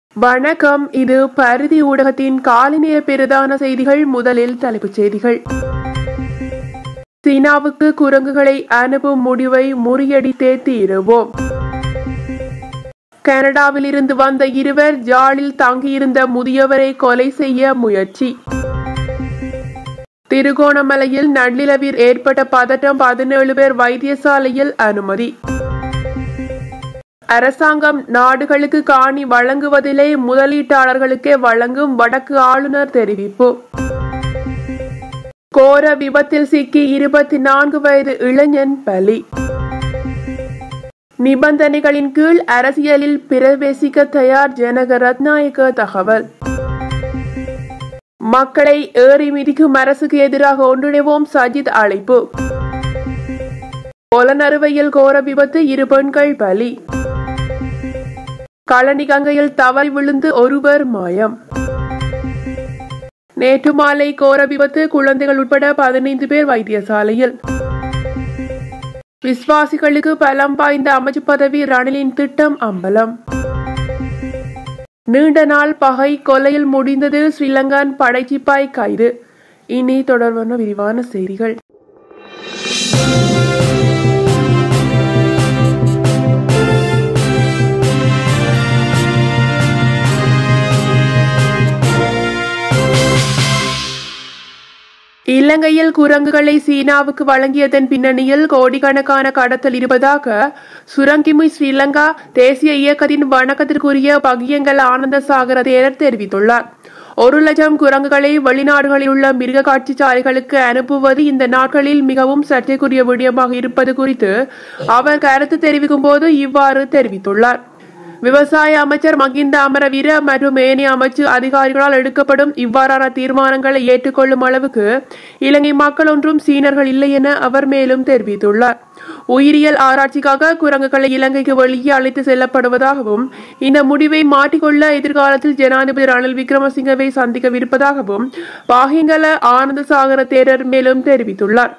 வணக்கம் இது பரிதி ஊடகத்தின் காலைநேர பிரதான செய்திகள் முதலில் தலைப்புச் செய்திகள் சீனாவுக்கு குரங்குகளை அனுப்பும் முடிவை முறியடித்தே தீருவோம் கனடாவில் இருந்து வந்த இருவர் ஜாலில் தங்கியிருந்த முதியவரை கொலை செய்ய முயற்சி திருகோணமலையில் நள்ளிரவில் ஏற்பட்ட பதட்டம் பதினேழு பேர் வைத்தியசாலையில் அனுமதி அரசாங்கம் நாடுகளுக்கு காணி வழங்குவதிலே முதலீட்டாளர்களுக்கே வழங்கும் வடக்கு ஆளுநர் தெரிவிப்பு கோர விபத்தில் சிக்கி இருபத்தி நான்கு வயது இளைஞன் பலி நிபந்தனைகளின் கீழ் அரசியலில் பிரவேசிக்க தயார் ஜனக ரத்நாயக்க தகவல் மக்களை ஏறி மிதிக்கும் அரசுக்கு எதிராக ஒன்றிணைவோம் சஜித் அழைப்பு பொலனறுவையில் கோர விபத்து இரு பெண்கள் பலி களனி கங்கையில் தவறி விழுந்து ஒருவர் மாயம் நேற்று மாலை கோர விபத்து குழந்தைகள் உட்பட பதினைந்து பேர் வைத்தியசாலையில் விஸ்வாசிகளுக்கு பலம் வாய்ந்த அமைச்சு பதவி ரணிலின் திட்டம் அம்பலம் நீண்ட நாள் பகை கொலையில் முடிந்தது ஸ்ரீலங்கன் படைச்சிப்பாய் கைது இனி தொடர்பான விரிவான செய்திகள் இலங்கையில் குரங்குகளை சீனாவுக்கு வழங்கியதன் பின்னணியில் கோடிக்கணக்கான கடத்தல் இருப்பதாக சுரங்கிமி ஸ்ரீலங்கா தேசிய இயக்கத்தின் வணக்கத்திற்குரிய பகியங்கல் ஆனந்த சாகர தேரர் தெரிவித்துள்ளார் ஒரு லட்சம் குரங்குகளை வெளிநாடுகளில் உள்ள மிருக காட்சி சாலைகளுக்கு அனுப்புவது இந்த நாட்களில் மிகவும் சர்ச்சைக்குரிய விடயமாக இருப்பது குறித்து அவர் கருத்து தெரிவிக்கும் போது இவ்வாறு தெரிவித்துள்ளார் விவசாய அமைச்சர் மகிந்த அமரவீர மற்றும் ஏனைய அமைச்சு அதிகாரிகளால் எடுக்கப்படும் இவ்வாறான தீர்மானங்களை ஏற்றுக்கொள்ளும் அளவுக்கு இலங்கை மக்கள் ஒன்றும் சீனர்கள் இல்லை என அவர் மேலும் தெரிவித்துள்ளார் உயிரியல் ஆராய்ச்சிக்காக குரங்குகளை இலங்கைக்கு வெளியே அழைத்து செல்லப்படுவதாகவும் இந்த முடிவை மாற்றிக்கொள்ள எதிர்காலத்தில் ஜனாதிபதி ரணில் விக்ரமசிங்கவை சந்திக்கவிருப்பதாகவும் பாகிங்கல ஆனந்த சாகர தேரர் மேலும் தெரிவித்துள்ளார்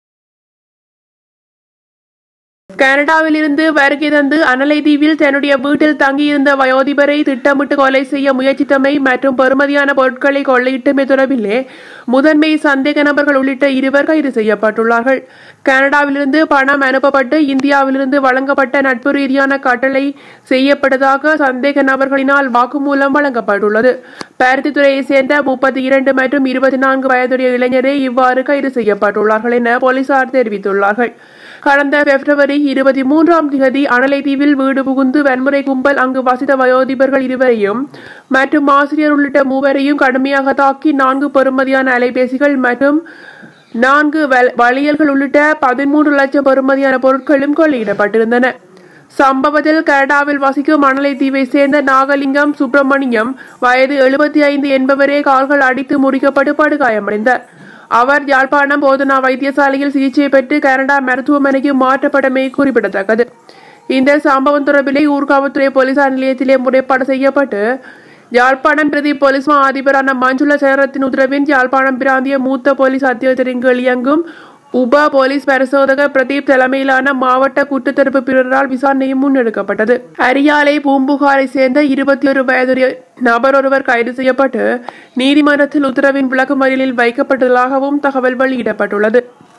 கனடாவில் இருந்து வருகை தந்து அனலை தீவில் தன்னுடைய வீட்டில் தங்கியிருந்த வயோதிபரை திட்டமிட்டு கொலை செய்ய முயற்சித்தமை மற்றும் பெறுமதியான பொருட்களை கொள்ளையிட்டமை தொடர்பிலே முதன்மை சந்தேக நபர்கள் உள்ளிட்ட இருவர் கைது செய்யப்பட்டுள்ளார்கள் கனடாவிலிருந்து பணம் அனுப்பப்பட்டு இந்தியாவிலிருந்து வழங்கப்பட்ட நட்பு ரீதியான கட்டளை செய்யப்பட்டதாக சந்தேக நபர்களினால் வாக்குமூலம் வழங்கப்பட்டுள்ளது பருத்தித்துறையை சேர்ந்த முப்பத்தி இரண்டு மற்றும் இருபத்தி நான்கு வயதுடைய இளைஞரே இவ்வாறு கைது செய்யப்பட்டுள்ளார்கள் என போலீசார் தெரிவித்துள்ளார்கள் கடந்த பிப்ரவரி இருபத்தி மூன்றாம் தேதி அனலைதீவில் வீடு புகுந்து வன்முறை கும்பல் அங்கு வசித்த வயோதிபர்கள் இருவரையும் மற்றும் ஆசிரியர் உள்ளிட்ட மூவரையும் கடுமையாக தாக்கி நான்கு பெறுமதியான அலைபேசிகள் மற்றும் நான்கு வளையல்கள் உள்ளிட்ட பதிமூன்று லட்சம் பெறுமதியான பொருட்களும் கொள்ளையிடப்பட்டிருந்தன சம்பவத்தில் கனடாவில் வசிக்கும் மணலைத்தீவை சேர்ந்த நாகலிங்கம் சுப்பிரமணியம் வயது எழுபத்தி ஐந்து என்பவரே கால்கள் அடித்து முடிக்கப்பட்டு படுகாயமடைந்தார் அவர் யாழ்ப்பாணம் போதனா வைத்தியசாலையில் சிகிச்சை பெற்று கனடா மருத்துவமனைக்கு மாற்றப்பட்டமை குறிப்பிடத்தக்கது இந்த சம்பவம் தொடர்பிலே ஊர்காவல்துறை போலீசார் நிலையத்திலே முறைப்பாடு செய்யப்பட்டு யாழ்ப்பாணம் பிரதி போலீஸ் மா அதிபரான மஞ்சுள சேரத்தின் உத்தரவின் யாழ்ப்பாணம் பிராந்திய மூத்த போலீஸ் அத்தியட்சரின் கீழ் இயங்கும் உப போலீஸ் பரிசோதகர் பிரதீப் தலைமையிலான மாவட்ட குற்றத்தடுப்பு பிரிவரால் விசாரணையும் முன்னெடுக்கப்பட்டது அரியாலை பூம்புகாரை சேர்ந்த இருபத்தி ஒரு வயதுடைய நபர் ஒருவர் கைது செய்யப்பட்டு நீதிமன்றத்தில் உத்தரவின் விளக்குமறியலில் வைக்கப்பட்டுள்ளதாகவும் தகவல் வெளியிடப்பட்டுள்ளது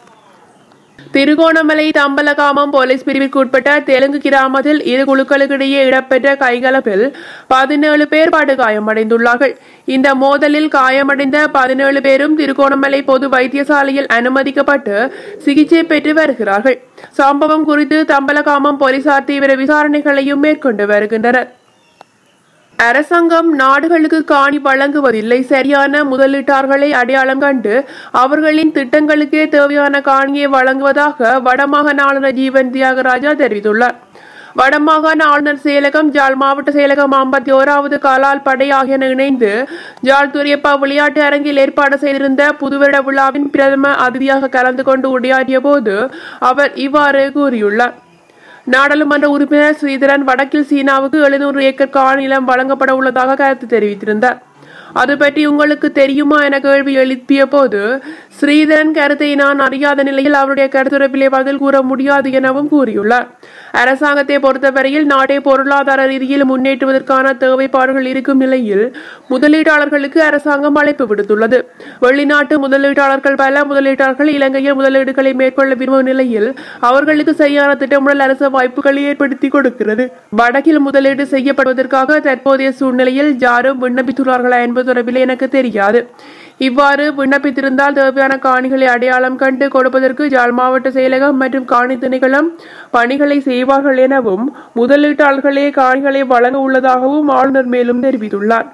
திருகோணமலை தம்பலகாமம் போலீஸ் பிரிவிற்கு உட்பட்ட தெலுங்கு கிராமத்தில் இரு குழுக்களுக்கிடையே இடம்பெற்ற கைகலப்பில் பதினேழு பேர் படுகாயமடைந்துள்ளார்கள் இந்த மோதலில் காயமடைந்த பதினேழு பேரும் திருகோணமலை பொது வைத்தியசாலையில் அனுமதிக்கப்பட்டு சிகிச்சை பெற்று வருகிறார்கள் சம்பவம் குறித்து தம்பலகாமம் போலீசார் தீவிர விசாரணைகளையும் மேற்கொண்டு வருகின்றனர் அரசாங்கம் நாடுகளுக்கு காணி வழங்குவதில்லை சரியான முதலீட்டாளர்களை அடையாளம் கண்டு அவர்களின் திட்டங்களுக்கே தேவையான காணியை வழங்குவதாக வடமாகாண ஆளுநர் ஜீவன் தியாகராஜா தெரிவித்துள்ளார் வடமாகாண ஆளுநர் செயலகம் ஜாழ் மாவட்ட செயலகம் ஐம்பத்தி ஓராவது காலால் படை ஆகியன இணைந்து ஜாழ் துரியப்பா விளையாட்டு அரங்கில் ஏற்பாடு செய்திருந்த புதுவருட விழாவின் பிரதம அதிதியாக கலந்து கொண்டு உரையாற்றிய போது அவர் இவ்வாறு கூறியுள்ளார் நாடாளுமன்ற உறுப்பினர் ஸ்ரீதரன் வடக்கில் சீனாவுக்கு எழுநூறு ஏக்கர் காணி நிலம் வழங்கப்பட உள்ளதாக கருத்து தெரிவித்திருந்தார் அது பற்றி உங்களுக்கு தெரியுமா என கேள்வி எழுப்பிய போது ஸ்ரீதரன் கருத்தை நான் அறியாத நிலையில் அவருடைய கருத்துரைப்பிலே பதில் கூற முடியாது எனவும் கூறியுள்ளார் அரசாங்கத்தை பொறுத்தவரையில் நாட்டை பொருளாதார ரீதியில் முன்னேற்றுவதற்கான தேவைப்பாடுகள் இருக்கும் நிலையில் முதலீட்டாளர்களுக்கு அரசாங்கம் அழைப்பு விடுத்துள்ளது வெளிநாட்டு முதலீட்டாளர்கள் பல முதலீட்டாளர்கள் இலங்கையில் முதலீடுகளை மேற்கொள்ள விரும்பும் நிலையில் அவர்களுக்கு சரியான திட்டமிடல் அரசு வாய்ப்புகளை ஏற்படுத்தி கொடுக்கிறது வடக்கில் முதலீடு செய்யப்படுவதற்காக தற்போதைய சூழ்நிலையில் யாரும் விண்ணப்பித்துள்ளார்களா என்பது தொடர்பில் எனக்கு தெரியாது இவ்வாறு விண்ணப்பித்திருந்தால் தேவையான காணிகளை அடையாளம் கண்டு கொடுப்பதற்கு யாழ் மாவட்ட செயலகம் மற்றும் காணி திணைக்களம் பணிகளை செய்வார்கள் எனவும் முதலீட்டாளர்களே காணிகளை வழங்க உள்ளதாகவும் ஆளுநர் மேலும் தெரிவித்துள்ளார்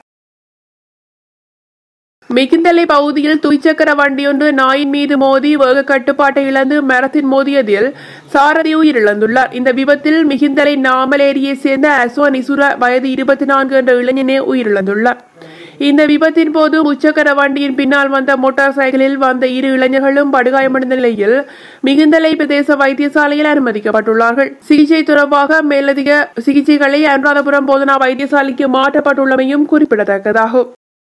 மிகிந்தலை பகுதியில் துய்சக்கர வண்டியொன்று நாயின் மீது மோதி வேக கட்டுப்பாட்டை இழந்து மரத்தில் மோதியதில் சாரதி உயிரிழந்துள்ளார் இந்த விபத்தில் மிகிந்தலை நாமலேரியை சேர்ந்த அஸ்வான் இசுர வயது இருபத்தி நான்கு என்ற இளைஞனே உயிரிழந்துள்ளார் இந்த விபத்தின் போது முச்சக்கர வண்டியின் பின்னால் வந்த மோட்டார் சைக்கிளில் வந்த இரு இளைஞர்களும் படுகாயமடைந்த நிலையில் மிகுந்தலை பிரதேச வைத்தியசாலையில் அனுமதிக்கப்பட்டுள்ளார்கள் சிகிச்சை தொடர்பாக மேலதிக சிகிச்சைகளை அனுராதபுரம் போதனா வைத்தியசாலைக்கு மாற்றப்பட்டுள்ளமையும் குறிப்பிடத்தக்கதாகும்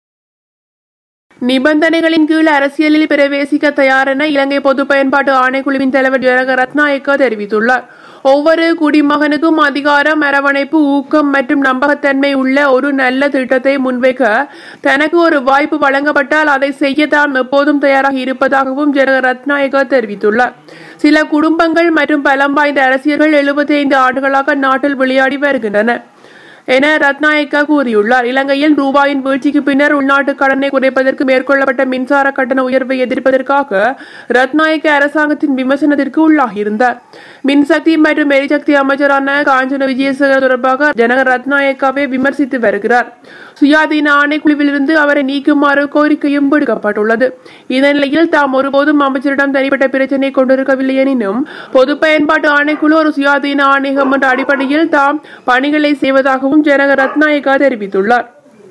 நிபந்தனைகளின் கீழ் அரசியலில் பிரவேசிக்க தயாரென இலங்கை பொது பயன்பாட்டு ஆணைக்குழுவின் தலைவர் ஜனக ரத்நாயக்க தெரிவித்துள்ளார் ஒவ்வொரு குடிமகனுக்கும் அதிகாரம் அரவணைப்பு ஊக்கம் மற்றும் நம்பகத்தன்மை உள்ள ஒரு நல்ல திட்டத்தை முன்வைக்க தனக்கு ஒரு வாய்ப்பு வழங்கப்பட்டால் அதை செய்ய தாம் எப்போதும் தயாராக இருப்பதாகவும் ஜனக ரத்நாயக்க தெரிவித்துள்ளார் சில குடும்பங்கள் மற்றும் பலம் வாய்ந்த அரசியல்கள் எழுபத்தி ஐந்து ஆண்டுகளாக நாட்டில் விளையாடி வருகின்றன என ரத்நாயக்கா கூறியுள்ளார் இலங்கையில் ரூபாயின் வீழ்ச்சிக்கு பின்னர் உள்நாட்டு கடனை குறைப்பதற்கு மேற்கொள்ளப்பட்ட மின்சார கட்டண உயர்வை எதிர்ப்பதற்காக ரத்நாயக்க அரசாங்கத்தின் விமர்சனத்திற்கு உள்ளாகியிருந்தார் மின்சக்தி மற்றும் எரிசக்தி அமைச்சரான காஞ்சன விஜயசேகர் தொடர்பாக ஜனக ரத்நாயக்காவை விமர்சித்து வருகிறார் சுயாதீன ஆணைக்குழுவிலிருந்து அவரை நீக்குமாறு கோரிக்கையும் விடுக்கப்பட்டுள்ளது இந்த நிலையில் தாம் ஒருபோதும் அமைச்சரிடம் தனிப்பட்ட பிரச்சனை கொண்டிருக்கவில்லை எனினும் பொது பயன்பாட்டு ஆணைக்குழு ஒரு சுயாதீன ஆணையம் என்ற அடிப்படையில் தாம் பணிகளை செய்வதாகவும் ஜனக ரத்நாயக்கா தெரிவித்துள்ளார்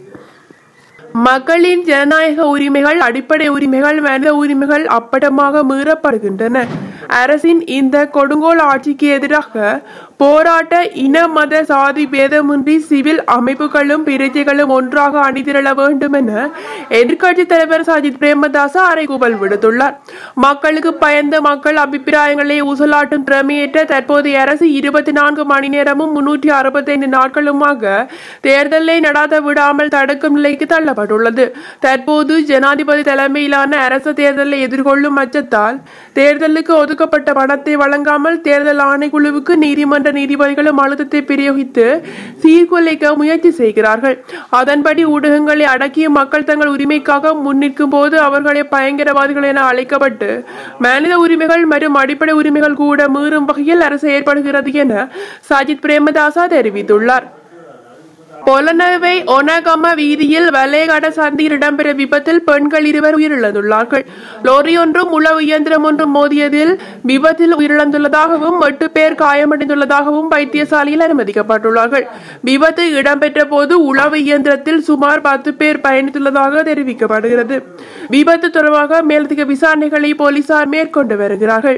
மக்களின் ஜனநாயக உரிமைகள் அடிப்படை உரிமைகள் மனித உரிமைகள் அப்பட்டமாக மீறப்படுகின்றன அரசின் இந்த கொடுங்கோல் ஆட்சிக்கு எதிராக போராட்ட இன மத சாதி பேதமின்றி சிவில் அமைப்புகளும் பிரஜைகளும் ஒன்றாக அணிதிரள வேண்டும் என எதிர்க்கட்சி தலைவர் சஜித் பிரேமதாச அறைகூவல் விடுத்துள்ளார் மக்களுக்கு பயந்த மக்கள் அபிப்பிராயங்களை ஊசலாட்டும் திறமையற்ற தற்போதைய அரசு இருபத்தி நான்கு மணி நேரமும் முன்னூற்றி அறுபத்தைந்து நாட்களுமாக தேர்தலை நடாத்த விடாமல் தடுக்கும் நிலைக்கு தள்ளப்பட்டுள்ளது தற்போது ஜனாதிபதி தலைமையிலான அரசு தேர்தலை எதிர்கொள்ளும் அச்சத்தால் தேர்தலுக்கு ஒதுக்கப்பட்ட பணத்தை வழங்காமல் தேர்தல் ஆணைக்குழுவுக்கு நீதிமன்ற நீதிபதிகளும் அழுத்தத்தை பிரயோகித்து சீர்குலைக்க முயற்சி செய்கிறார்கள் அதன்படி ஊடகங்களை அடக்கிய மக்கள் தங்கள் உரிமைக்காக முன்னிற்கும் போது அவர்களை பயங்கரவாதிகள் என அழைக்கப்பட்டு மனித உரிமைகள் மற்றும் அடிப்படை உரிமைகள் கூட மீறும் வகையில் அரசு ஏற்படுகிறது என சஜித் பிரேமதாசா தெரிவித்துள்ளார் பொலனவை ஒனகம வீதியில் வலேகட சந்தியில் இடம்பெற்ற விபத்தில் பெண்கள் இருவர் உயிரிழந்துள்ளார்கள் லோரி ஒன்றும் உளவு இயந்திரம் ஒன்றும் மோதியதில் விபத்தில் உயிரிழந்துள்ளதாகவும் எட்டு பேர் காயமடைந்துள்ளதாகவும் வைத்தியசாலையில் அனுமதிக்கப்பட்டுள்ளார்கள் விபத்து இடம்பெற்ற போது உளவு இயந்திரத்தில் சுமார் பத்து பேர் பயணித்துள்ளதாக தெரிவிக்கப்படுகிறது விபத்து தொடர்பாக மேலதிக விசாரணைகளை போலீசார் மேற்கொண்டு வருகிறார்கள்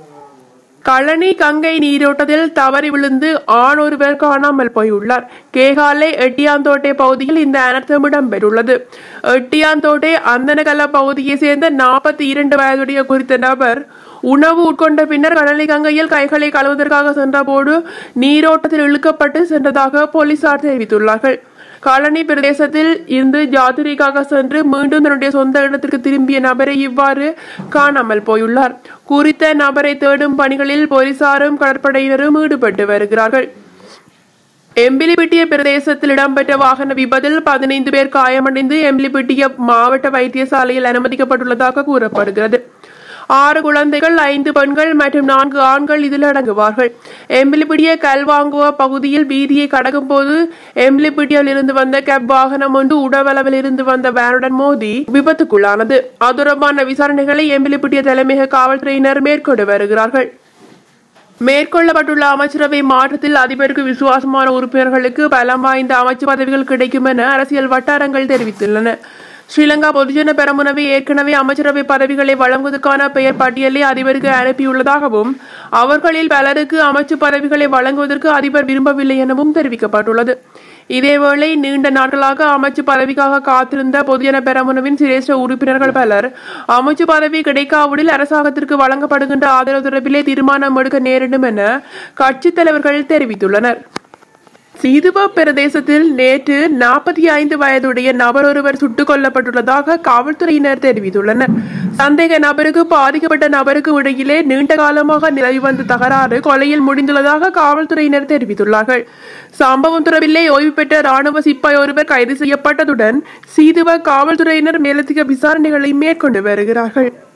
களனி கங்கை நீரோட்டத்தில் தவறி விழுந்து ஆண் ஒருவர் காணாமல் போயுள்ளார் கேகாலை எட்டியாந்தோட்டை பகுதியில் இந்த அனர்த்தம் இடம்பெற்றுள்ளது எட்டியாந்தோட்டை அந்தனகல பகுதியை சேர்ந்த நாற்பத்தி இரண்டு வயதுடைய குறித்த நபர் உணவு உட்கொண்ட பின்னர் கடலை கங்கையில் கைகளை கழுவுவதற்காக சென்றபோது நீரோட்டத்தில் இழுக்கப்பட்டு சென்றதாக போலீசார் தெரிவித்துள்ளார்கள் காலனி பிரதேசத்தில் இருந்து யாத்திரைக்காக சென்று மீண்டும் தன்னுடைய சொந்த இடத்திற்கு திரும்பிய நபரை இவ்வாறு காணாமல் போயுள்ளார் குறித்த நபரை தேடும் பணிகளில் போலீசாரும் கடற்படையினரும் ஈடுபட்டு வருகிறார்கள் எம்பிலிபிட்டிய பிரதேசத்தில் இடம்பெற்ற வாகன விபத்தில் பதினைந்து பேர் காயமடைந்து எம்பிலிபிட்டிய மாவட்ட வைத்தியசாலையில் அனுமதிக்கப்பட்டுள்ளதாக கூறப்படுகிறது ஆறு குழந்தைகள் ஐந்து பெண்கள் மற்றும் நான்கு ஆண்கள் இதில் அடங்குவார்கள் எம்பிலிபிடிய கல்வாங்குவ பகுதியில் வீதியை கடக்கும் போது எம்பிலிபிடியில் இருந்து வந்த கேப் வாகனம் ஒன்று உடவளவில் இருந்து வந்த வேனுடன் மோதி விபத்துக்குள்ளானது அது தொடர்பான விசாரணைகளை எம்பிலிபிட்டிய தலைமையக காவல்துறையினர் மேற்கொண்டு வருகிறார்கள் மேற்கொள்ளப்பட்டுள்ள அமைச்சரவை மாற்றத்தில் அதிபருக்கு விசுவாசமான உறுப்பினர்களுக்கு பலம் வாய்ந்த அமைச்சு பதவிகள் கிடைக்கும் என அரசியல் வட்டாரங்கள் தெரிவித்துள்ளன ஸ்ரீலங்கா பொதுஜன பெரமுனவை ஏற்கனவே அமைச்சரவை பதவிகளை வழங்குவதற்கான பெயர் பட்டியலை அதிபருக்கு அனுப்பியுள்ளதாகவும் அவர்களில் பலருக்கு அமைச்சு பதவிகளை வழங்குவதற்கு அதிபர் விரும்பவில்லை எனவும் தெரிவிக்கப்பட்டுள்ளது இதேவேளை நீண்ட நாட்களாக அமைச்சு பதவிக்காக காத்திருந்த பொதுஜன பெரமுனவின் சிரேஷ்ட உறுப்பினர்கள் பலர் அமைச்சு பதவி கிடைக்காவிடில் அரசாங்கத்திற்கு வழங்கப்படுகின்ற ஆதரவு தொடர்பிலே தீர்மானம் எடுக்க நேரிடும் என கட்சித் தலைவர்கள் தெரிவித்துள்ளனர் சீதுவ பிரதேசத்தில் நேற்று நாற்பத்தி ஐந்து வயதுடைய நபர் ஒருவர் சுட்டுக் கொல்லப்பட்டுள்ளதாக காவல்துறையினர் தெரிவித்துள்ளனர் சந்தேக நபருக்கு பாதிக்கப்பட்ட நபருக்கு இடையிலே நீண்ட காலமாக நிலவி வந்த தகராறு கொலையில் முடிந்துள்ளதாக காவல்துறையினர் தெரிவித்துள்ளார்கள் சம்பவம் தொடர்பிலே ஓய்வு பெற்ற ராணுவ சிப்பாய் ஒருவர் கைது செய்யப்பட்டதுடன் சீதுவ காவல்துறையினர் மேலதிக விசாரணைகளை மேற்கொண்டு வருகிறார்கள்